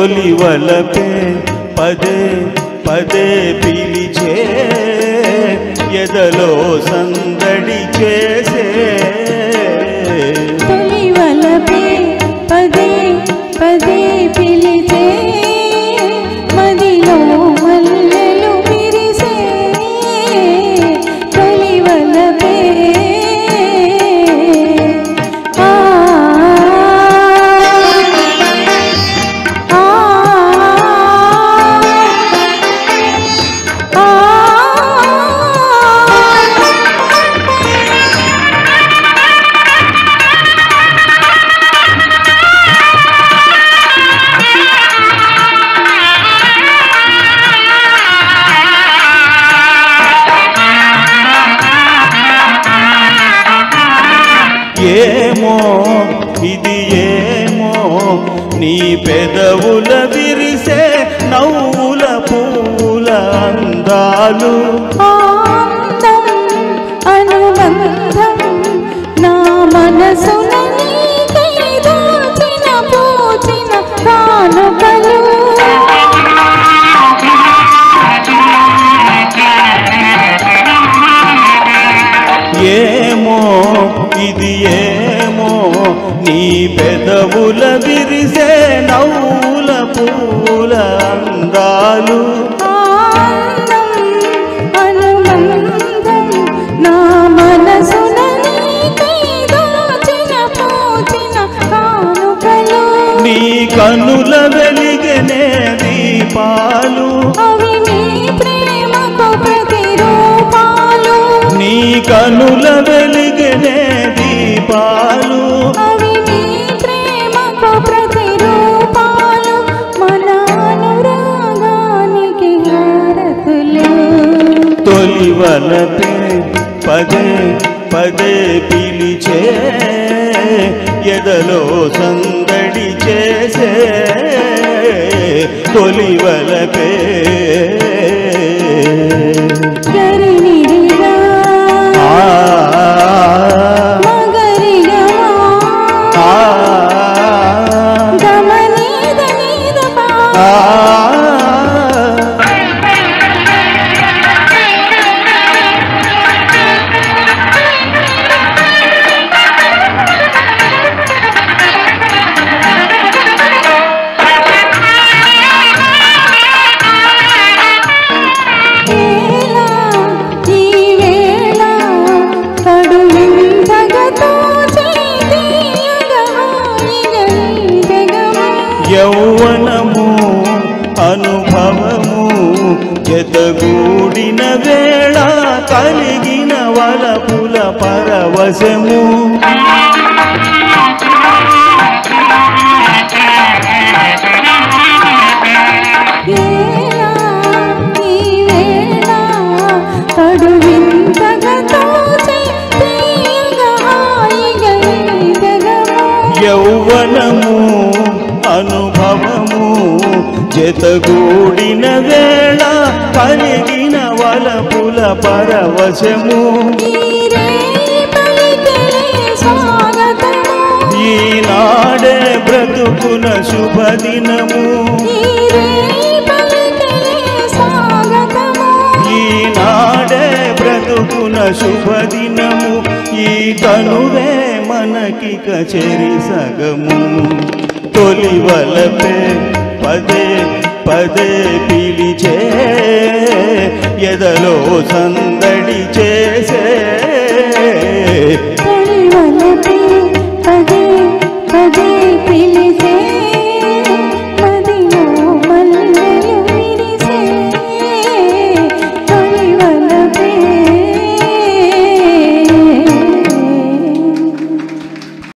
తొలి వలపే పదే పదే పిలిచే ఎదలో సందడి చేసే తొలి వలపే పదే పదే పిలిచే మదిలో మల్లెలు విరిసే తొలి వలపే ఆ ఆ ఆ ఏమో ఇది ఏమో నీ పెదవుల విరిసే నవ్వుల పూల అందాలు ఆనందం అనుబంధం నా మనసున నీకై దాచిన పూచిన కానుకలు ఏమో ఇది ఏమో నీ పెదవుల విరిసే నవ్వుల పూల అందాలు ఆనందం అనుబంధం నా మనసున నీకై దాచిన పూచిన కానుకలు నీ కనుల వెలిగనే దీపాలు అవి నీ ప్రేమకు ప్రతిరూపాలు నీ కనుల వెలిగనే దీపాలు అవి నీ ప్రేమకు ప్రతిరూపాలు మన అనురాగానికి హారతులు తొలి వలపే పదే పదే పిలిచే ఎదలో సందడి చేసే తొలి వలపే గరినిడిగా ఆ, మగరిగా ఆ, గమనీద నీద పా ఆ. వేళ ఈ వేళ కడువింతగా తోచే తీయగా హాయిగా ఈ జగము. యౌవనము అనుభవము జతగూడిన వేళ కలిగిన వలపుల పరవశము వేళ ఈ వేళ కడువింతగా తోచే తీయగా హాయిగా ఈ జగము. యౌవనము అనుభవము జతగూడిన వేళ కలిగిన వలపుల పరవశము ఈరే పలికలే స్వాగతము ఈనాడే బ్రతుకున శుభదినము ఈరే పలికలే స్వాగతము ఈనాడే బ్రతుకున శుభదినము ఈ కనువే మనకి కచేరి సగము తొలి వలపే పదే పదే పిలిచే ఎదలో సందడి చేసే